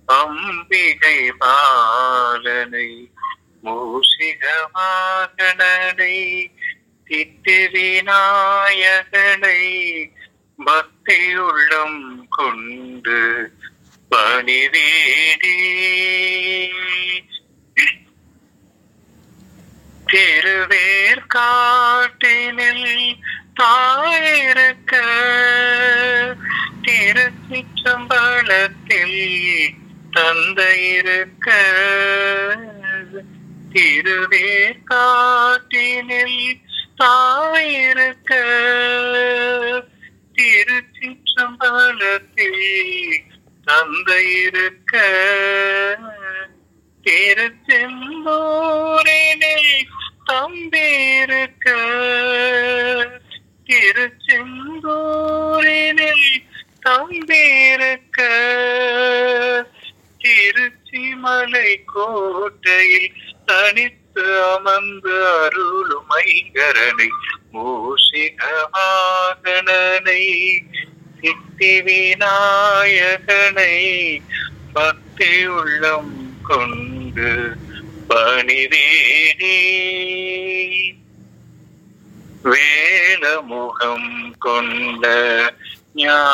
அம்பிகை பாலனை மூஷிக வாகனனை திட்டு விநாயகனை பக்தியுள்ளம் கொண்டு பணிவேடி திருவேற்காட்டினில் தாயிருக்க திருச்சிற்றம்பலத்தில் தந்தையிருக்க திருவேற்காட்டினில் தாயிருக்க திருச்சிற்றம்பலத்தில் தந்தையிருக்க திருச்செந்தூரினில் தம்பியிருக்க திருச்செந்தூரினில் தம்பியிருக்க திருச்சிமலை கோட்டையில் தனித்து அமர்ந்து அருளும் ஐங்கரனை மூஷிக வாகனனை சித்தி விநாயகனை பக்தி உள்ளம் கொண்டு பணிவேடி வேலமுகம் கொண்ட ஞா